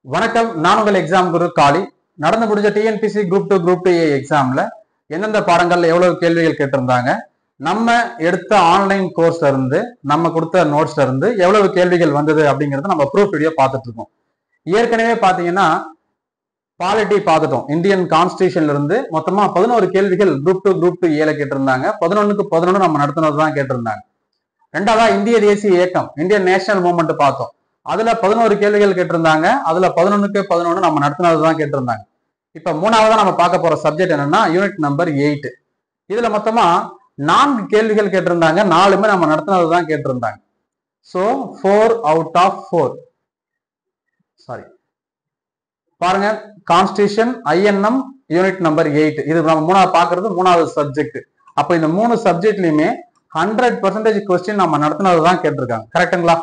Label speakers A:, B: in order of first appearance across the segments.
A: வணக்கம் நான் உங்கள் எக்ஸாம் குரு காளி நடந்து முடிஞ்ச TNPSC group two group two A எக்ஸாம்ல எந்தெந்த பாடங்கள்ல எவ்வளவு கேள்விகள் கேட்டிருந்தாங்க நம்ம எடுத்த ஆன்லைன் கோர்ஸ்ல இருந்து நம்ம கொடுத்த நோட்ஸ்ல இருந்து எவ்வளவு கேள்விகள் வந்தது அப்படிங்கறத நம்ம ப்ரூஃப் வீடியோ பார்த்துட்டு இருக்கோம் ஏற்கனவே பாத்தீங்கன்னா பாலிட்டி பார்த்துட்டோம் இந்தியன் கான்ஸ்டியூஷன்ல இருந்து மொத்தமா பதினோரு கேள்விகள் குரூப் டூ குரூப் டூ ஏல கேட்டிருந்தாங்க பதினொன்னுக்கு பதினொன்று நம்ம நடத்தினது தான் கேட்டிருந்தாங்க ரெண்டாவதா இந்திய தேசிய இயக்கம் இந்தியன் நேஷனல் மூவ்மெண்ட் பார்த்தோம் அதுல பதினோரு கேள்விகள் கேட்டிருந்தாங்க அதுல பதினொன்னுக்கு பதினொன்று நம்ம நடத்தினது தான் கேட்டிருந்தாங்க இப்ப மூணாவதா நம்ம பார்க்க போற சப்ஜெக்ட் என்னன்னா யூனிட் நம்பர் எயிட் இதுல மொத்தமா நான்கு கேள்விகள் கேட்டிருந்தாங்க நாலுமே நம்ம நடத்தினது தான் கேட்டிருந்தாங்க so four out of four sorry பாருங்க constitution INM unit number eight இது நம்ம மூணாவது பார்க்கறது மூணாவது சப்ஜெக்ட் அப்ப இந்த மூணு சப்ஜெக்ட்லயுமே ஹண்ட்ரட் பர்சன்டேஜ் கொஸ்டின் நம்ம நடத்தினது தான் கேட்டிருக்காங்க கரெக்டுங்களா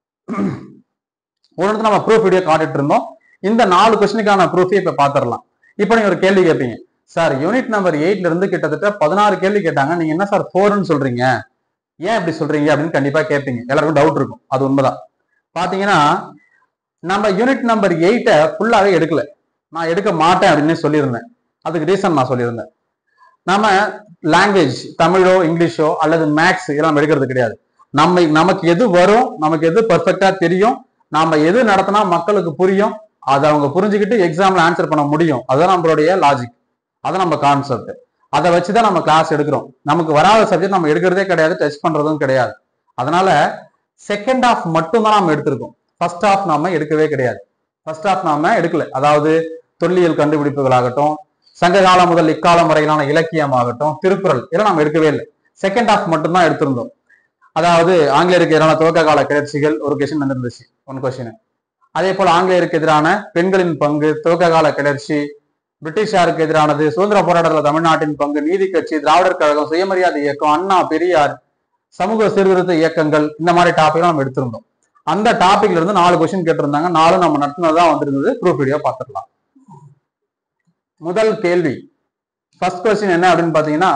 A: ஒரு இடத்துல நம்ம ப்ரூஃப் வீடியோ காட்டிட்டு இருந்தோம் இந்த நாலு கொஸ்டினுக்கான ப்ரூஃபே இப்ப பாத்திரலாம் இப்போ நீங்க ஒரு கேள்வி கேட்பீங்க சார் யூனிட் நம்பர் எயிட்ல இருந்து கிட்டத்தட்ட பதினாறு கேள்வி கேட்டாங்க நீங்க என்ன சார் ஃபோர்னு சொல்றீங்க ஏன் இப்படி சொல்றீங்க அப்படின்னு கண்டிப்பா கேட்பீங்க எல்லாருக்கும் டவுட் இருக்கும் அது உண்மைதான் பாத்தீங்கன்னா நம்ம யூனிட் நம்பர் எயிட்டை ஃபுல்லாவே எடுக்கல நான் எடுக்க மாட்டேன் அப்படின்னு சொல்லியிருந்தேன் அதுக்கு ரீசன் நான் சொல்லியிருந்தேன் நம்ம லாங்குவேஜ் தமிழோ இங்கிலீஷோ அல்லது மேக்ஸ் இதெல்லாம் நம்ம எடுக்கிறது கிடையாது நம்ம நமக்கு எது வரும் நமக்கு எது பர்ஃபெக்டா தெரியும் நாம எது நடத்தினா மக்களுக்கு புரியும் அதை அவங்க புரிஞ்சுக்கிட்டு எக்ஸாம்ல ஆன்சர் பண்ண முடியும் அதுதான் நம்மளுடைய லாஜிக் அதான் நம்ம கான்செப்ட் அதை வச்சுதான் நம்ம கிளாஸ் எடுக்கிறோம் நமக்கு வராத சப்ஜெக்ட் நம்ம எடுக்கிறதே கிடையாது டச் பண்றதும் கிடையாது அதனால செகண்ட் ஹாஃப் மட்டும் தான் நம்ம எடுத்திருக்கோம் ஃபர்ஸ்ட் ஹாஃப் நாம எடுக்கவே கிடையாது ஃபர்ஸ்ட் ஹாஃப் நாம எடுக்கல அதாவது தொல்லியல் கண்டுபிடிப்புகளாகட்டும் சங்க காலம் முதல் இக்காலம் வரையிலான இலக்கியம் ஆகட்டும் திருக்குறள் இதெல்லாம் நம்ம எடுக்கவே இல்லை செகண்ட் ஹாஃப் மட்டும் தான் எடுத்திருந்தோம் அதாவது ஆங்கிலேயருக்கு எதிரான துவக்க கால கிளர்ச்சிகள் ஒரு கொஸ்டின் வந்துருந்துச்சு ஒன் கொஸ்டின் அதே போல ஆங்கிலேயருக்கு எதிரான பெண்களின் பங்கு துவக்க கால கிளர்ச்சி பிரிட்டிஷாருக்கு எதிரானது சுதந்திர போராட்டத்தில் தமிழ்நாட்டின் பங்கு நீதி கட்சி திராவிடர் கழகம் சுயமரியாதை இயக்கம் அண்ணா பெரியார் சமூக சீர்திருத்த இயக்கங்கள் இந்த மாதிரி டாபிக் நம்ம எடுத்திருந்தோம் அந்த டாபிக்ல இருந்து நாலு கொஸ்டின் கேட்டிருந்தாங்க நாலும் நம்ம நடத்தினதான் வந்திருந்தது ப்ரூஃப் வீடியோ பார்த்துக்கலாம் முதல் கேள்வி ஃபர்ஸ்ட் கொஸ்டின் என்ன அப்படின்னு பாத்தீங்கன்னா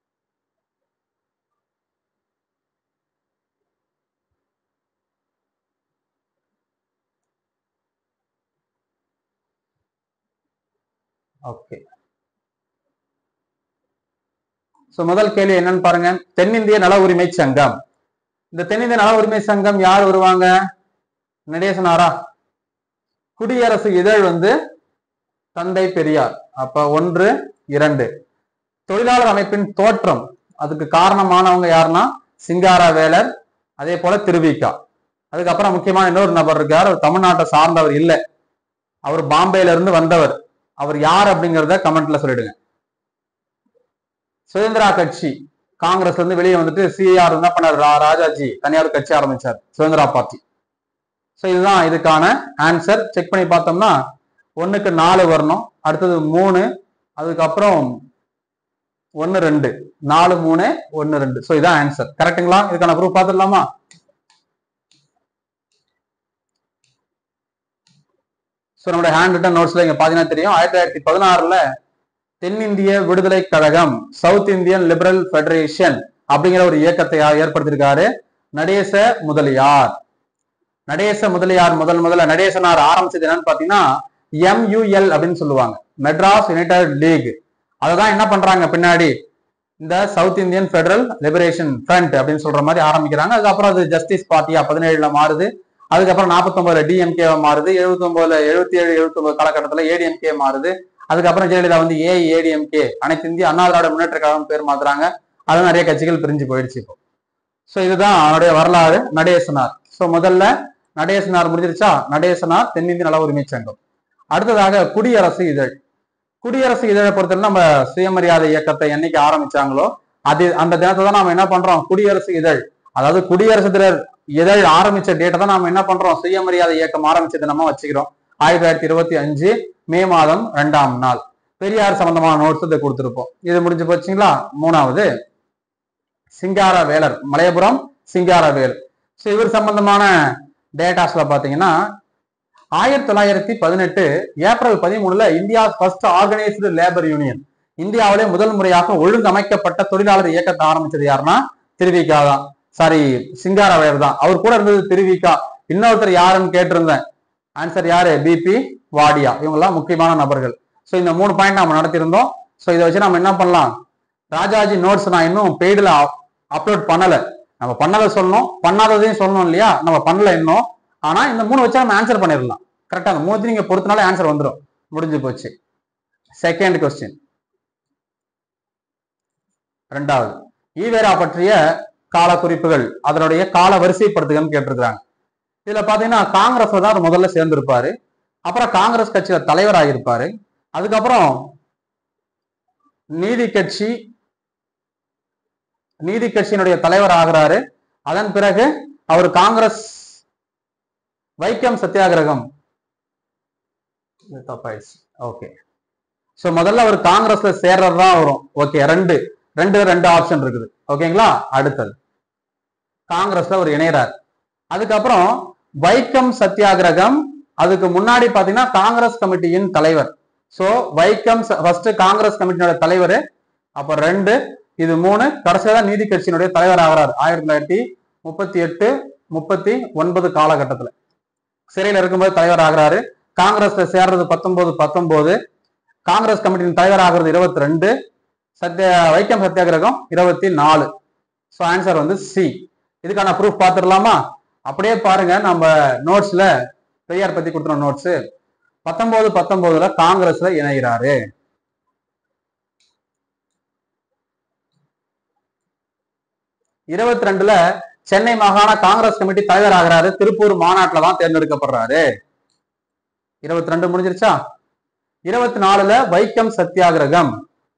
A: ஓகே சோ முதல் கேள்வி என்னன்னு பாருங்க தென்னிந்திய நல உரிமை சங்கம் இந்த தென்னிந்திய நல உரிமை சங்கம் யார் வருவாங்க நடேசனாரா குடியரசு இதழ் வந்து தந்தை பெரியார் அப்ப ஒன்று இரண்டு தொழிலாளர் அமைப்பின் தோற்றம் அதுக்கு காரணமானவங்க யாருன்னா சிங்கார வேலர் அதே போல திருவிக்கா அதுக்கப்புறம் முக்கியமான இன்னொரு நபர் இருக்கார் அவர் தமிழ்நாட்டை சார்ந்தவர் இல்லை அவர் பாம்பேல இருந்து வந்தவர் அவர் யார் அப்படிங்கிறத கமெண்ட்ல சொல்லிடுங்க சுதந்திரா கட்சி காங்கிரஸ்ல இருந்து வெளியே வந்துட்டு சிஆர் என்ன பண்ணார் ரா- ராஜாஜி தனியார் கட்சி ஆரம்பிச்சார் சுதந்திரா பார்ட்டி ஸோ இதுதான் இதுக்கான ஆன்சர் செக் பண்ணி பார்த்தோம்னா ஒண்ணுக்கு நாலு வரணும் அடுத்தது மூணு அதுக்கப்புறம் ஒன்னு ரெண்டு நாலு மூணு ஒன்னு ரெண்டு ஸோ இதான் ஆன்சர் கரெக்ட்டுங்களா இதுக்கான ப்ரூஃப் பார்த்துடலாமா ஸோ நம்மளுடைய ஹேண்ட் ரிட்டன் நோட்ஸ்ல இங்க பாத்தீங்கன்னா தெரியும் ஆயிரத்தி தொள்ளாயிரத்தி பதினாறுல தென்னிந்திய விடுதலை கழகம் சவுத் இந்தியன் லிபரல் ஃபெடரேஷன் அப்படிங்கிற ஒரு இயக்கத்தை யார் ஏற்படுத்தியிருக்காரு நடேச முதலியார் நடேச முதலியார் முதல் முதல்ல நடேசனார் ஆரம்பிச்சது என்னன்னு பாத்தீங்கன்னா எம்யூஎல் அப்படின்னு சொல்லுவாங்க மெட்ராஸ் யுனைடெட் லீக் அததான் என்ன பண்றாங்க பின்னாடி இந்த south Indian federal liberation front அப்படின்னு சொல்ற மாதிரி ஆரம்பிக்கிறாங்க அதுக்கப்புறம் அது ஜஸ்டிஸ் பார்ட்டியா பதினேழுல மாறுது அதுக்கப்புறம் நாற்பத்தொன்பதுல டிஎம்கே மாறுது எழுபத்தொன்பதுல எழுபத்தி ஏழு எழுபத்தொன்பது காலகட்டத்துல ஏடிஎம்கே மாறுது அதுக்கப்புறம் ஜெயலலிதா வந்து ஏ ஏடிஎம்கே அனைத்து இந்திய அண்ணா திராவிட முன்னேற்ற கழகம் பேர் மாத்துறாங்க அது நிறைய கட்சிகள் பிரிஞ்சு போயிடுச்சு இப்போ ஸோ இதுதான் அவருடைய வரலாறு நடேசனார் ஸோ முதல்ல நடேசனார் முடிஞ்சிருச்சா நடேசனார் தென்னிந்திய நல உரிமை சங்கம் அடுத்ததாக குடியரசு இதழ் குடியரசு இதழை பொறுத்தவரை நம்ம சுயமரியாதை இயக்கத்தை என்னைக்கு ஆரம்பிச்சாங்களோ அது அந்த தினத்தை தான் நாம என்ன பண்றோம் குடியரசு இதழ் அதாவது குடியரசு தினர் இதழ் ஆரம்பிச்ச டேட்டை தான் நாம என்ன பண்றோம் சுயமரியாதை இயக்கம் ஆரம்பிச்ச தினமா வச்சுக்கிறோம் ஆயிரத்தி தொள்ளாயிரத்தி இருபத்தி அஞ்சு மே மாதம் ரெண்டாம் நாள் பெரியார் சம்பந்தமான நோட்ஸ் இதை கொடுத்திருப்போம் இது முடிஞ்சு போச்சுங்களா மூணாவது சிங்கார வேலர் மலையபுரம் சிங்கார வேலர் ஸோ இவர் சம்பந்தமான டேட்டாஸ்ல பாத்தீங்கன்னா ஆயிரத்தி தொள்ளாயிரத்தி பதினெட்டு ஏப்ரல் பதிமூணுல India first organised labour union இந்தியாவிலே முதல் முறையாக ஒழுங்கமைக்கப்பட்ட தொழிலாளர் இயக்கத்தை ஆரம்பிச்சது யாருன்னா திருவிகா தான் சாரி சிங்காரவேர் தான் அவர் கூட இருந்தது திருவிகா இன்னொருத்தர் யாருன்னு கேட்டிருந்தேன் ஆன்சர் யாரு பிபி வாடியா இவங்கெல்லாம் முக்கியமான நபர்கள் ஸோ இந்த மூணு பாயிண்ட் நம்ம நடத்தியிருந்தோம் ஸோ இதை வச்சு நம்ம என்ன பண்ணலாம் ராஜாஜி நோட்ஸ் நான் இன்னும் பெய்டில் அப்லோட் பண்ணல நம்ம பண்ணதை சொல்லணும் பண்ணாததையும் சொல்லணும் இல்லையா நம்ம பண்ணல இன்னும் ஆனா இந்த மூணு வச்சா நம்ம ஆன்சர் பண்ணிடலாம் கரெக்டா அந்த மூணு நீங்க பொறுத்தனால ஆன்சர் வந்துடும் முடிஞ்சு போச்சு செகண்ட் கொஸ்டின் ரெண்டாவது ஈவேரா பற்றிய கால குறிப்புகள் அதனுடைய கால வரிசைப்படுத்துகன்னு கேட்டிருக்கிறாங்க இதுல பாத்தீங்கன்னா காங்கிரஸ்ல தான் அவர் முதல்ல சேர்ந்திருப்பாரு அப்புறம் காங்கிரஸ் கட்சியில தலைவர் ஆகியிருப்பாரு அதுக்கப்புறம் நீதி கட்சி நீதி கட்சியினுடைய தலைவர் ஆகிறாரு அதன் பிறகு அவர் காங்கிரஸ் வைக்கம் சத்தியாகிரகம் தப்பாயிடுச்சு ஓகே சோ முதல்ல அவர் காங்கிரஸ்ல சேர்றது தான் வரும் ஓகே ரெண்டு ரெண்டு ரெண்டு ஆப்ஷன் இருக்குது ஓகேங்களா அடுத்தது காங்கிரஸ்ல அவர் இணையறார் அதுக்கப்புறம் வைக்கம் சத்தியாகிரகம் அதுக்கு முன்னாடி பாத்தீங்கன்னா காங்கிரஸ் கமிட்டியின் தலைவர் சோ வைக்கம் ஃபர்ஸ்ட் காங்கிரஸ் கமிட்டியோட தலைவர் அப்ப ரெண்டு இது மூணு கடைசியா தான் நீதி கட்சியினுடைய தலைவர் ஆகிறார் ஆயிரத்தி தொள்ளாயிரத்தி முப்பத்தி எட்டு முப்பத்தி ஒன்பது காலகட்டத்துல சிறையில் இருக்கும்போது தலைவர் ஆகிறாரு காங்கிரஸ்ல சேர்றது பத்தொன்பது பத்தொன்பது காங்கிரஸ் கமிட்டியின் தலைவர் ஆகிறது இருபத்தி ரெண்டு சத்திய வைக்கம் சத்தியாகிரகம் இருபத்தி நாலு ஸோ ஆன்சர் வந்து சி இதுக்கான ப்ரூஃப் பார்த்துடலாமா அப்படியே பாருங்க நம்ம நோட்ஸ்ல பெரியார் பத்தி கொடுத்துருவோம் நோட்ஸ் பத்தொன்பது பத்தொன்பதுல காங்கிரஸ்ல இணைகிறாரு இருபத்தி ரெண்டுல சென்னை மாகாண காங்கிரஸ் கமிட்டி தலைவர் ஆகிறாரு திருப்பூர் மாநாட்டில் தான் தேர்ந்தெடுக்கப்படுறாரு இருபத்தி ரெண்டு முடிஞ்சிருச்சா இருபத்தி நாலுல வைக்கம் சத்தியாகிரகம்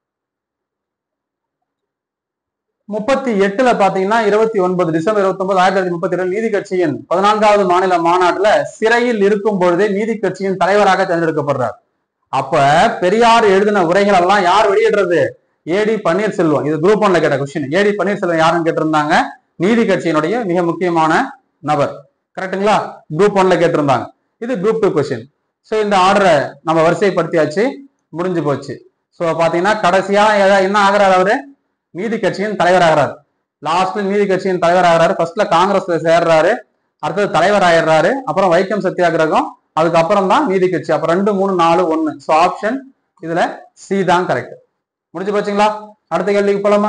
A: முப்பத்தி எட்டுல பாத்தீங்கன்னா இருபத்தி ஒன்பது டிசம்பர் இருபத்தி ஒன்பது ஆயிரத்தி தொள்ளாயிரத்தி முப்பத்தி ரெண்டு நீதி கட்சியின் பதினான்காவது மாநில மாநாட்டுல சிறையில் இருக்கும் பொழுதே நீதி கட்சியின் தலைவராக தேர்ந்தெடுக்கப்படுறார் அப்ப பெரியார் எழுதின உரைகள் எல்லாம் யார் வெளியிடுறது ஏடி பன்னீர்செல்வம் இது குரூப் ஒன்ல கேட்ட கொஸ்டின் ஏடி பன்னீர்செல்வம் யாருன்னு கேட்டிருந்தாங்க நீதி கட்சியினுடைய மிக முக்கியமான நபர் கரெக்ட்டுங்களா குரூப் ஒன்ல கேட்டிருந்தாங்க இது குரூப் டூ கொஸ்டின் ஸோ இந்த ஆர்டரை நம்ம வரிசைப்படுத்தியாச்சு முடிஞ்சு போச்சு ஸோ பாத்தீங்கன்னா கடைசியா எதா- என்ன ஆகுறாரு அவரு நீதி கட்சியின் தலைவர் ஆகிறாரு லாஸ்ட்ல நீதி கட்சியின் தலைவர் ஆகிறாரு ஃபர்ஸ்ட்ல காங்கிரஸ்ல சேர்றாரு அடுத்தது தலைவர் ஆயிடுறாரு அப்புறம் வைக்கம் சத்தியாகிரகம் அதுக்கப்புறம் தான் நீதி கட்சி அப்ப ரெண்டு மூணு நாலு ஒன்னு ஸோ ஆப்ஷன் இதுல சி தான் கரெக்ட் முடிஞ்சு போச்சுங்களா அடுத்த கேள்விக்கு போலாமா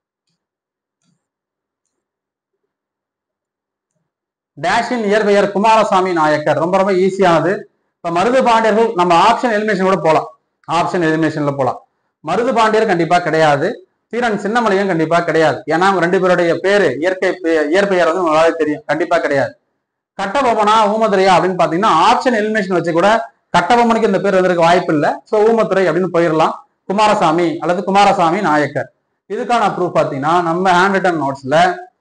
A: டேஷின் இயற்பெயர் குமாரசாமி நாயக்கர் ரொம்ப ரொம்ப ஈஸியானது இப்ப மருது பாண்டியர்கள் நம்ம ஆப்ஷன் எலிமினேஷன் கூட போலாம் ஆப்ஷன் எலிமினேஷன்ல போலாம் மருது பாண்டியர் கண்டிப்பா கிடையாது தீரன் சின்னமலையும் கண்டிப்பா கிடையாது ஏன்னா அவங்க ரெண்டு பேருடைய பேரு இயற்கை பெ- இயற்பெயர் வந்து நல்லாவே தெரியும் கண்டிப்பா கிடையாது கட்டபொம்மனா ஊமதுரையா அப்படின்னு பாத்தீங்கன்னா ஆப்ஷன் எலிமினேஷன் வச்சு கூட கட்டபொம்மனுக்கு இந்த பேர் வந்திருக்க வாய்ப்பு இல்லை சோ ஊமத்துறை அப்படின்னு போயிடலாம் குமாரசாமி அல்லது குமாரசாமி நாயக்கர் இதுக்கான ப்ரூஃப் பாத்தீங்கன்னா நம்ம ஹேண்ட் ரிட்டன் நோட்ஸ்ல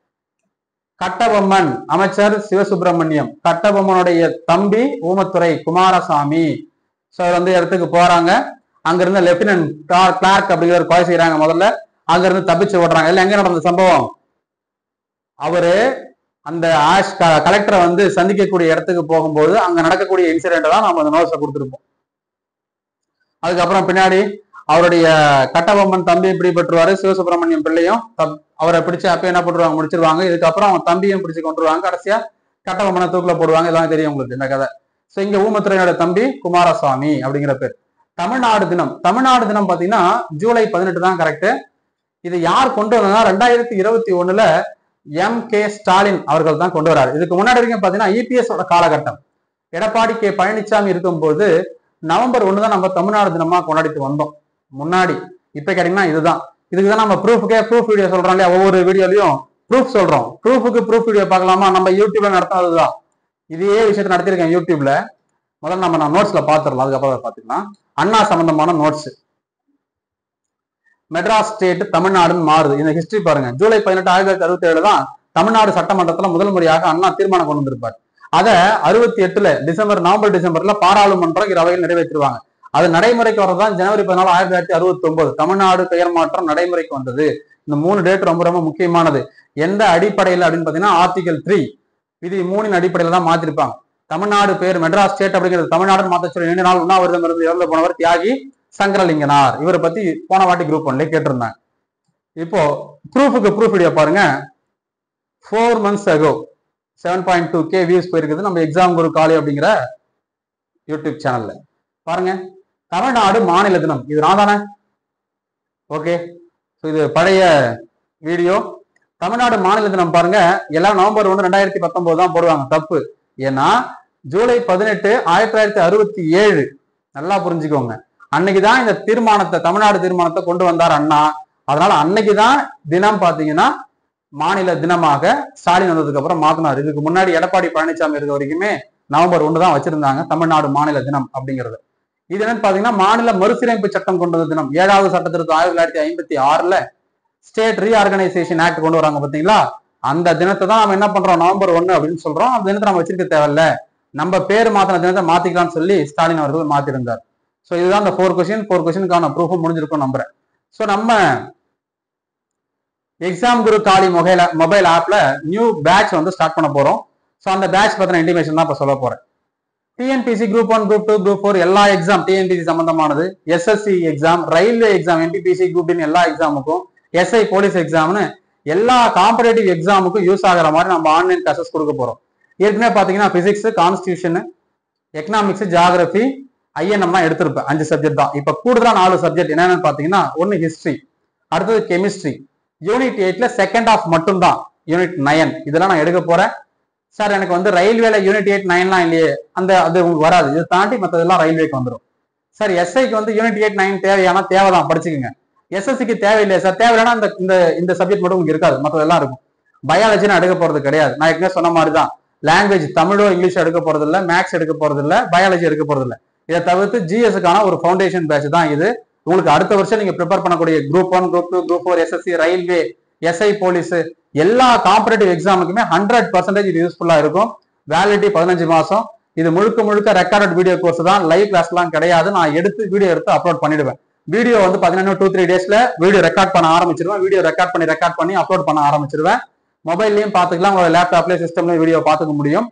A: கட்டபொம்மன் அமைச்சர் சிவசுப்பிரமணியம் கட்டபொம்மனுடைய தம்பி ஊமத்துறை குமாரசாமி சோ அவர் வந்து இடத்துக்கு போறாங்க அங்க இருந்த லெப்டினன்ட் கிளார்க் அப்படிங்கிற கொலை செய்யறாங்க முதல்ல அங்க இருந்து தப்பிச்சு ஓடுறாங்க இல்ல எங்க நடந்த சம்பவம் அவரு அந்த ஆஷ் கலெக்டரை வந்து சந்திக்கக்கூடிய இடத்துக்கு போகும்போது அங்க நடக்கக்கூடிய இன்சிடென்ட் தான் நம்ம அந்த நோட்ஸ்ல கொடுத்துருப்போம் அதுக்கப்புறம் பின்னாடி அவருடைய கட்டபொம்மன் தம்பி பிடிபட்டுருவாரு சிவசுப்பிரமணியம் பிள்ளையும் தப்- அவரை பிடிச்சு அப்ப என்ன பண்ணுவாங்க முடிச்சிருவாங்க இதுக்கப்புறம் அவங்க தம்பியும் பிடிச்சு கொண்டுருவாங்க கடைசியா கட்டபொம்மனை தூக்குல போடுவாங்க இதெல்லாம் தெரியும் உங்களுக்கு இந்த கதை சோ இங்க ஊமத்துறையோட தம்பி குமாரசாமி அப்படிங்கிற பேர் தமிழ்நாடு தினம் தமிழ்நாடு தினம் பாத்தீங்கன்னா ஜூலை பதினெட்டு தான் கரெக்ட் இது யார் கொண்டு வந்தா ரெண்டாயிரத்தி இருபத்தி ஒண்ணுல எம் கே ஸ்டாலின் அவர்கள் தான் கொண்டு வராரு இதுக்கு முன்னாடி வரைக்கும் பாத்தீங்கன்னா இபிஎஸ் ஓட காலகட்டம் எடப்பாடி கே பழனிசாமி இருக்கும்போது நவம்பர் ஒன்று தான் நம்ம தமிழ்நாடு தினமா கொண்டாடிட்டு வந்தோம் முன்னாடி இப்ப கேட்டீங்கன்னா இதுதான் இதுக்கு தான் நம்ம ப்ரூஃபுக்கே ப்ரூஃப் வீடியோ சொல்றோம் இல்லையா ஒவ்வொரு வீடியோலயும் ப்ரூஃப் சொல்றோம் ப்ரூஃபுக்கு ப்ரூஃப் வீடியோ பார்க்கலாமா நம்ம யூடியூப்ல நடத்துனதுதான் இதே விஷயத்தை நடத்திருக்கேன் யூடியூப்ல முதல்ல நம்ம நான் நோட்ஸ்ல பாத்துடலாம் அதுக்கப்புறம் அதை பாத்துக்கலாம் அண்ணா சம்பந்தமான நோட்ஸ் மெட்ராஸ் ஸ்டேட் தமிழ்நாடுன்னு மாறுது இந்த ஹிஸ்டரி பாருங்க ஜூலை பதினெட்டு ஆயிரத்தி தொள்ளாயிரத்தி அறுபத்தி ஏழு தான் தமிழ்நாடு சட்டமன்றத்துல முதல் முறையாக அண்ணா தீர்மானம் கொண்டு வந்திருப்பார் அதை அறுபத்தி எட்டுல டிசம்பர் நவம்பர் டிசம்பர்ல பாராளுமன்றம் இரு அவையில் நிறைவேற்றுவாங்க அது நடைமுறைக்கு வரதான் ஜனவரி பதினாலு ஆயிரத்தி தொள்ளாயிரத்தி அறுபத்தி ஒன்பது தமிழ்நாடு பெயர் மாற்றம் நடைமுறைக்கு வந்தது இந்த மூணு டேட் ரொம்ப ரொம்ப முக்கியமானது எந்த அடிப்படையில் அப்படின்னு பாத்தீங்கன்னா ஆர்டிகல் த்ரீ விதி மூணின் அடிப்படையில தான் மாத்திருப்பாங்க தமிழ்நாடு பேர் மெட்ராஸ் ஸ்டேட் அப்படிங்கிறது தமிழ்நாடுன்னு மாத்த சொல்லி நீண்ட நாள் உண்ணாவிரதம் இருந்து இறந்து போனவர் தியாகி சங்கரலிங்கனார் இவரை பத்தி போன வாட்டி குரூப் ஒன்ல கேட்டிருந்தாங்க இப்போ ப்ரூஃபுக்கு ப்ரூஃப் வீடியோ பாருங்க four months ago seven point two K views போயிருக்குது நம்ம எக்ஸாம் குரு காலி அப்படிங்கிற யூடியூப் சேனல்ல பாருங்க தமிழ்நாடு மாநில தினம் இது நான் தானே ஓகே ஸோ இது பழைய வீடியோ தமிழ்நாடு மாநில தினம் பாருங்க எல்லாம் நவம்பர் ஒன்று ரெண்டாயிரத்தி பத்தொன்பது தான் போடுவாங்க தப்பு ஏன்னா ஜூலை பதினெட்டு ஆயிரத்தி தொள்ளாயிரத்தி அறுபத்தி ஏழு நல்லா புரிஞ்சுக்கோங்க அன்னைக்கு தான் இந்த தீர்மானத்தை தமிழ்நாடு தீர்மானத்தை கொண்டு வந்தார் அண்ணா அதனால அன்னைக்கு தான் தினம் பாத்தீங்கன்னா மாநில தினமாக ஸ்டாலின் வந்ததுக்கு அப்புறம் மாத்தினார் இதுக்கு முன்னாடி எடப்பாடி பழனிசாமி இருக்க வரைக்குமே நவம்பர் ஒன்று தான் வச்சிருந்தாங்க தமிழ்நாடு மாநில தினம் அப்படிங்கிறது இது என்னன்னு பாத்தீங்கன்னா மாநில மறுசீரமைப்பு சட்டம் கொண்டு வந்த தினம் ஏழாவது சட்ட திருத்தம் ஆயிரத்தி தொள்ளாயிரத்தி ஐம்பத்தி ஆறுல ஸ்டேட் ரீஆர்கனைசேஷன் ஆக்ட் கொண்டு வராங்க பாத்தீங்களா அந்த தினத்தை தான் நம்ம என்ன பண்றோம் நவம்பர் ஒன்னு அப்படின்னு சொல்றோம் அந்த தினத்தை நம்ம வச்சிருக்க தேவையில்ல நம்ம பேர் மாத்தின தினத்தை மாத்திக்கலாம்னு சொல்லி ஸ்டாலின் அவர்கள் மாத்திருந்தார் ஸோ இதுதான் அந்த ஃபோர் கொஸ்டின் ஃபோர் கொஸ்டினுக்கான ப்ரூஃபும் முடிஞ்சிருக்கும் நம்புறேன் ஸோ நம்ம எக்ஸாம் குரு காலி மொபைல் மொபைல் ஆப்ல நியூ பேட்ச் வந்து ஸ்டார்ட் பண்ண போறோம் ஸோ அந்த பேட்ச் பத்தின இன்டிமேஷன் தான் இப்போ சொல்ல போறேன் TNPSC group one group two group four எல்லா எக்ஸாம் டிஎன்பிசி சம்பந்தமானது SSC exam railway exam NTPC group in எல்லா எக்ஸாமுக்கும் எஸ்ஐ போலீஸ் எக்ஸாம்னு எல்லா காம்படேட்டிவ் எக்ஸாமுக்கும் யூஸ் ஆகிற மாதிரி நம்ம ஆன்லைன் கிளாஸஸ் கொடுக்க போறோம் ஏற்கனவே பாத்தீங்கன்னா பிசிக்ஸ் கான்ஸ்டியூஷன் எக்கனாமிக்ஸ் ஜியாகிரபி ஐஎன்எம்லாம் எடுத்திருப்பேன் அஞ்சு சப்ஜெக்ட் தான் இப்போ கூடுதலா நாலு சப்ஜெக்ட் என்னென்னு பாத்தீங்கன்னா ஒன்னு ஹிஸ்டரி அடுத்தது கெமிஸ்ட்ரி யூனிட் எயிட்ல செகண்ட் ஆஃப் மட்டும்தான் யூனிட் நயன் இதெல்லாம் நான் எடுக்க போறேன் சார் எனக்கு வந்து ரயில்வேல யூனிட் எயிட் நைன்லாம் இல்லையே அந்த அது உங்களுக்கு வராது இதை தாண்டி மற்றதெல்லாம் ரயில்வேக்கு வந்துடும் சார் எஸ்ஐக்கு வந்து யூனிட் எயிட் நைன் தேவையான தேவைதான் படிச்சுக்கோங்க எஸ்எஸ்சிக்கு தேவையில்லையா சார் தேவையில்லைன்னா இந்த இந்த இந்த சப்ஜெக்ட் மட்டும் உங்களுக்கு இருக்காது மற்றதெல்லாம் இருக்கும் பயாலஜி நான் எடுக்க போறது கிடையாது நான் ஏற்கனவே சொன்ன மாதிரி தான் லாங்குவேஜ் தமிழோ இங்கிலீஷ் எடுக்க போறது இல்ல மேக்ஸ் எடுக்க போறது இல்ல பயாலஜி எடுக்க போறது இல்ல இதை தவிர்த்து ஜிஎஸ்க்கான ஒரு ஃபவுண்டேஷன் பேட்ச் தான் இது உங்களுக்கு அடுத்த வருஷம் நீங்க ப்ரிப்பேர் பண்ணக்கூடிய group one group two group four SSC railway SI police எல்லா காம்படேட்டிவ் எக்ஸாமுக்குமே ஹண்ட்ரட் பர்சன்டேஜ் இது யூஸ்ஃபுல்லா இருக்கும் வேலிடிட்டி பதினஞ்சு மாசம் இது முழுக்க முழுக்க ரெக்கார்டட் வீடியோ கோர்ஸ் தான் லைவ் கிளாஸ்லாம் கிடையாது நான் எடுத்து வீடியோ எடுத்து அப்லோட் பண்ணிடுவேன் வீடியோ வந்து பாத்தீங்கன்னா டூ த்ரீ டேஸ்ல வீடியோ ரெக்கார்ட் பண்ண ஆரம்பிச்சிருவேன் வீடியோ ரெக்கார்ட் பண்ணி ரெக்கார்ட் பண்ணி அப்லோட் பண்ண ஆரம்பிச்சிருவேன் மொபைல்லையும் பார்த்துக்கலாம் உங்களோட லேப்டாப்லயும் சிஸ்டம்லயும் வீடியோ பார்த்துக்க முடியும்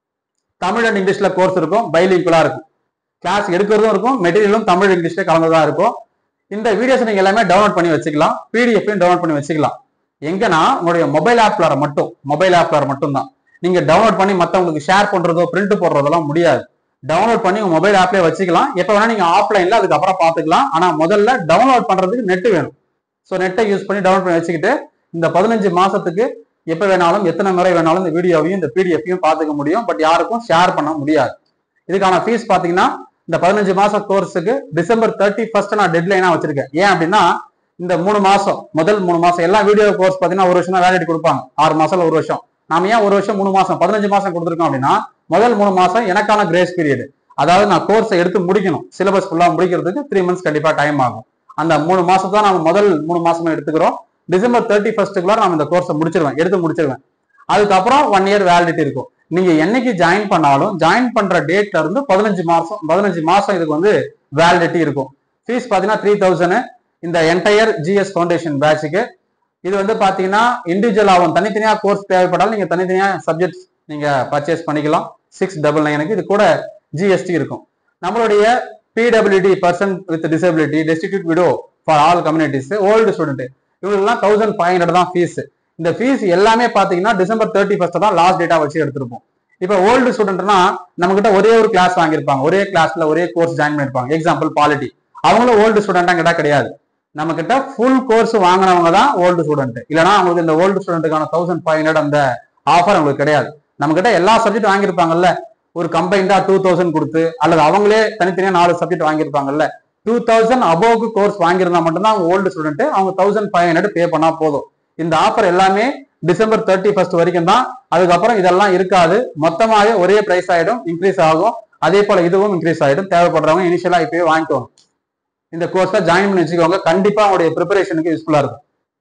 A: தமிழ் அண்ட் இங்கிலீஷ்ல கோர்ஸ் இருக்கும் பைலிங்குலா இருக்கும் கிளாஸ் எடுக்கிறதும் இருக்கும் மெட்டீரியலும் தமிழ் இங்கிலீஷ்ல கலந்ததா இருக்கும் இந்த வீடியோஸ் நீங்க எல்லாமே டவுன்லோட் பண்ணி வச்சுக்கலாம் பிடிஎஃப் டவுன்லோட் பண்ணி வச்சுக்கலாம் எங்கன்னா உங்களுடைய மொபைல் ஆப்ல மட்டும் மொபைல் ஆப்ல மட்டும் தான் நீங்க டவுன்லோட் பண்ணி மத்தவங்களுக்கு ஷேர் பண்றதோ பிரிண்ட் போடுறதெல்லாம் முடியாது டவுன்லோட் பண்ணி உங்க மொபைல் ஆப்லயே வச்சுக்கலாம் எப்ப வேணா நீங்க ஆஃப்லைன்ல அதுக்கப்புறம் பாத்துக்கலாம் ஆனா முதல்ல டவுன்லோட் பண்றதுக்கு நெட் வேணும் ஸோ நெட்டை யூஸ் பண்ணி டவுன்லோட் பண்ணி வச்சுக்கிட்டு இந்த பதினஞ்சு மாசத்துக்கு எப்ப வேணாலும் எத்தனை முறை வேணாலும் இந்த வீடியோவையும் இந்த பிடிஎஃப்பையும் பார்த்துக்க முடியும் பட் யாருக்கும் ஷேர் பண்ண முடியாது இதுக்கான ஃபீஸ் பாத்தீங்கன்னா இந்த பதினஞ்சு மாச கோர்ஸுக்கு டிசம்பர் தேர்ட்டி ஃபர்ஸ்ட் நான் டெட்லைனா வச்சிருக்கேன் ஏன் அப்படின்னா இந்த மூணு மாசம் முதல் மூணு மாசம் எல்லா வீடியோ கோர்ஸ் பாத்தீங்கன்னா ஒரு வருஷம் தான் வேலிடிட்டி கொடுப்பாங்க ஆறு மாசம் இல்ல ஒரு வருஷம் நாம ஏன் ஒரு வருஷம் மூணு மாசம் பதினஞ்சு மாசம் கொடுத்துருக்கோம் அப்படின்னா முதல் மூணு மாசம் எனக்கான கிரேஸ் பீரியட் அதாவது நான் கோர்ஸை எடுத்து முடிக்கணும் சிலபஸ் ஃபுல்லா முடிக்கிறதுக்கு த்ரீ மந்த்ஸ் கண்டிப்பா டைம் ஆகும் அந்த மூணு மாசம் தான் நம்ம முதல் மூணு மாசமா எடுத்துக்கிறோம் டிசம்பர் தேர்ட்டி ஃபர்ஸ்ட்டுக்குள்ள நம்ம இந்த கோர்ஸை முடிச்சிருவேன் எடுத்து முடிச்சிருவேன் அதுக்கப்புறம் ஒன் இயர் வேலிடிட்டி இருக்கும் நீங்க என்னைக்கு ஜாயின் பண்ணாலும் ஜாயின் பண்ற டேட்ல இருந்து பதினஞ்சு மாசம் பதினஞ்சு மாசம் இதுக்கு வந்து வேலிடிட்டி இருக்கும் ஃபீஸ் பாத்தீங்கன்னா த்ரீ தௌசண்ட் இந்த என்டையர் ஜிஎஸ் ஃபவுண்டேஷன் பேட்சுக்கு இது வந்து பாத்தீங்கன்னா இண்டிவிஜுவல் ஆகும் தனித்தனியா கோர்ஸ் தேவைப்பட்டாலும் நீங்க தனித்தனியா சப்ஜெக்ட்ஸ் நீங்க பர்ச்சேஸ் பண்ணிக்கலாம் சிக்ஸ் டபுள் நைனுக்கு இது கூட ஜிஎஸ்டி இருக்கும் நம்மளுடைய PWD person with disability destitute widow for all communities old student இவங்களுக்குலாம் தௌசண்ட் ஃபைவ் ஹண்ட்ரட் தான் ஃபீஸ் இந்த ஃபீஸ் எல்லாமே பாத்தீங்கன்னா டிசம்பர் தேர்ட்டி ஃபர்ஸ்ட் தான் லாஸ்ட் டேட்டா வச்சு எடுத்திருப்போம் இப்போ ஓல்டு ஸ்டூடெண்ட்னா நம்ம கிட்ட ஒரே ஒரு கிளாஸ் வாங்கியிருப்பாங்க ஒரே கிளாஸ்ல ஒரே கோர்ஸ் ஜாயின் பண்ணிருப்பாங்க எக்ஸாம்பிள் பாலிட்டி அவங்களும் ஓல்டு ஸ்டூடெண்டா கிட்ட கிடையாது நம்ம கிட்ட ஃபுல் கோர்ஸ் வாங்கினவங்க தான் ஓல்டு ஸ்டூடெண்ட் இல்லைனா அவங்களுக்கு இந்த ஓல்டு ஸ்டூடெண்ட்டுக்கான தௌசண்ட் ஃபைவ் ஹண்ட்ரட் அந்த ஆஃபர் அவங்களுக்கு கிடையாது நம்ம கிட்ட எல்லா சப்ஜெக்ட் வாங்கியிருப்பாங்கல்ல ஒரு கம்பைண்டா டூ தௌசண்ட் கொடுத்து அல்லது அவங்களே தனித்தனியா நாலு சப்ஜெக்ட் வாங்கியிருப்பாங்கல்ல டூ தௌசண்ட் அபோவ்க்கு கோர்ஸ் வாங்கியிருந்தா மட்டும்தான் அவங்க ஓல்டு ஸ்டூடெண்ட் அவங்க தௌசண்ட் ஃபைவ் ஹண்ட்ரட் பே பண்ணா போதும் இந்த ஆஃபர் எல்லாமே டிசம்பர் தேர்ட்டி ஃபர்ஸ்ட் வரைக்கும் தான் அதுக்கப்புறம் இதெல்லாம் இருக்காது மொத்தமாவே ஒரே பிரைஸ் ஆயிடும் இன்க்ரீஸ் ஆகும் அதே போல இதுவும் இன்க்ரீஸ் ஆயிடும் தேவைப்படுறவங்க இனிஷியலா இப்பவே வாங்கிக்கோங்க இந்த கோர்ஸை ஜாயின் பண்ணி வச்சுக்கோங்க கண்டிப்பா உங்களுடைய ப்ரிப்பரேஷனுக்கு யூஸ்ஃபுல்லா இருக்கும்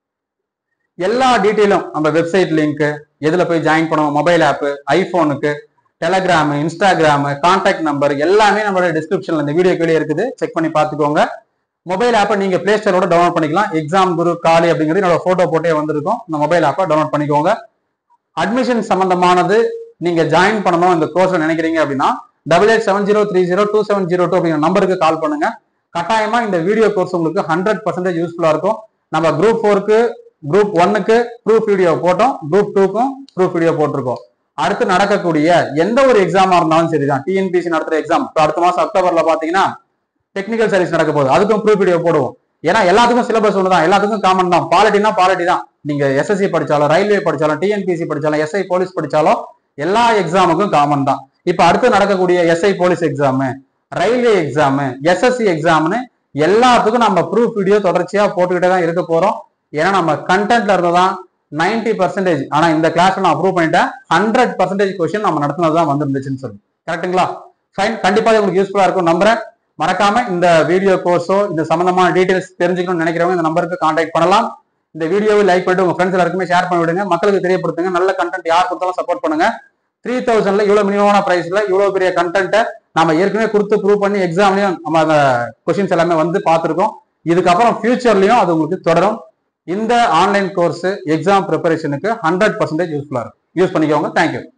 A: எல்லா டீட்டெயிலும் நம்ம வெப்சைட் லிங்க் எதுல போய் ஜாயின் பண்ணுவோம் மொபைல் ஆப் ஐபோனுக்கு டெலகிராம் இன்ஸ்டாகிராம் கான்டாக்ட் நம்பர் எல்லாமே நம்மளோட டிஸ்கிரிப்ஷன்ல இந்த வீடியோ கீழே இருக்குது செக் பண்ணி பார்த்துக்கோங்க மொபைல் ஆப்பை நீங்க பிளே ஸ்டோரோட டவுன்லோட் பண்ணிக்கலாம் எக்ஸாம் குரு காலி அப்படிங்கிறது என்னோட போட்டோ போட்டே வந்திருக்கும் இந்த மொபைல் ஆப்பை டவுன்லோட் பண்ணிக்கோங்க அட்மிஷன் சம்பந்தமானது நீங்க ஜாயின் பண்ணணும் இந்த கோர்ஸ் நினைக்கிறீங்க அப்படின்னா double eight seven zero three zero two seven zero two அப்படிங்கிற நம்பருக்கு கால் பண்ணுங்க கட்டாயமா இந்த வீடியோ கோர்ஸ் உங்களுக்கு ஹண்ட்ரட் பர்சன்டேஜ் யூஸ்ஃபுல்லா இருக்கும் நம்ம குரூப் ஃபோருக்கு குரூப் ஒன்னுக்கு ப்ரூஃப் வீடியோ போட்டோம் குரூப் டூக்கும் ப்ரூஃப் வீடியோ போட்டிருக்கோம் அடுத்து நடக்கக்கூடிய எந்த ஒரு எக்ஸாமா இருந்தாலும் சரிதான் டிஎன்பிசி நடத்துற எக்ஸாம் இப்போ அடுத்த மாசம் அக்டோபர்ல பாத்தீங்கன்னா டெக்னிக்கல் சர்வீஸ் நடக்க போகுது அதுக்கும் ப்ரூஃப் வீடியோ போடுவோம் ஏன்னா எல்லாத்துக்கும் சிலபஸ் ஒன்று தான் எல்லாத்துக்கும் காமன் தான் பாலிட்டினா பாலிட்டி தான் நீங்க எஸ்எஸ்சி படிச்சாலும் ரயில்வே படிச்சாலும் டிஎன்பிசி படிச்சாலும் எஸ்ஐ போலீஸ் படிச்சாலும் எல்லா எக்ஸாமுக்கும் காமன் தான் இப்ப அடுத்து நடக்கக்கூடிய SI police exam railway exam SSC எக்ஸாம்னு எல்லாத்துக்கும் நம்ம ப்ரூஃப் வீடியோ தொடர்ச்சியா போட்டுக்கிட்டே தான் இருக்க போறோம் ஏன்னா நம்ம கண்டென்ட்ல இருந்து தான் நைன்டி பர்சன்டேஜ் ஆனா இந்த கிளாஸ்ல நான் அப்ரூவ் பண்ணிட்டேன் ஹண்ட்ரட் பர்சன்டேஜ் கொஸ்டின் நம்ம நடத்தினது தான் வந்துருந்துச்சுன்னு சொல்லி கரெக்ட்டுங்களா ஃபைன் கண்டிப்பா இது உங்களுக்கு யூஸ்ஃபுல்லா இருக்கும் நம்புறேன் மறக்காம இந்த வீடியோ கோர்ஸோ இந்த சம்பந்தமான டீடைல்ஸ் தெரிஞ்சுக்கணும்னு நினைக்கிறவங்க இந்த நம்பருக்கு கான்டாக்ட் பண்ணலாம் இந்த வீடியோவை லைக் பண்ணிட்டு உங்க ஃப்ரெண்ட்ஸ் எல்லாருக்குமே ஷேர் பண்ணி விடுங்க மக்களுக்கு தெரியப்படுத்துங்க நல்ல கண்டென்ட் யார் கொடுத்தாலும் சப்போர்ட் பண்ணுங்க த்ரீ தௌசண்ட்ல இவ்வளவு மினிமமான பிரைஸ்ல இவ்வளவு பெரிய கண்டென்ட்டை நம்ம ஏற்கனவே கொடுத்து ப்ரூவ் பண்ணி எக்ஸாம்லயும் நம்ம அந்த கொஸ்டின்ஸ் எல்லாமே வந்து பார்த்துருக்கோம் இதுக்கப்புறம் ஃபியூச்சர்லயும் அது உங்களுக்கு தொடரும் இந்த ஆன்லைன் கோர்ஸ் எக்ஸாம் ப்ரிப்பரேஷனுக்கு ஹண்ட்ரட் பர்சன்டேஜ் யூஸ்ஃபுல்லா இருக்கும் யூஸ் பண்ணிக்கோங்க தேங்க்யூ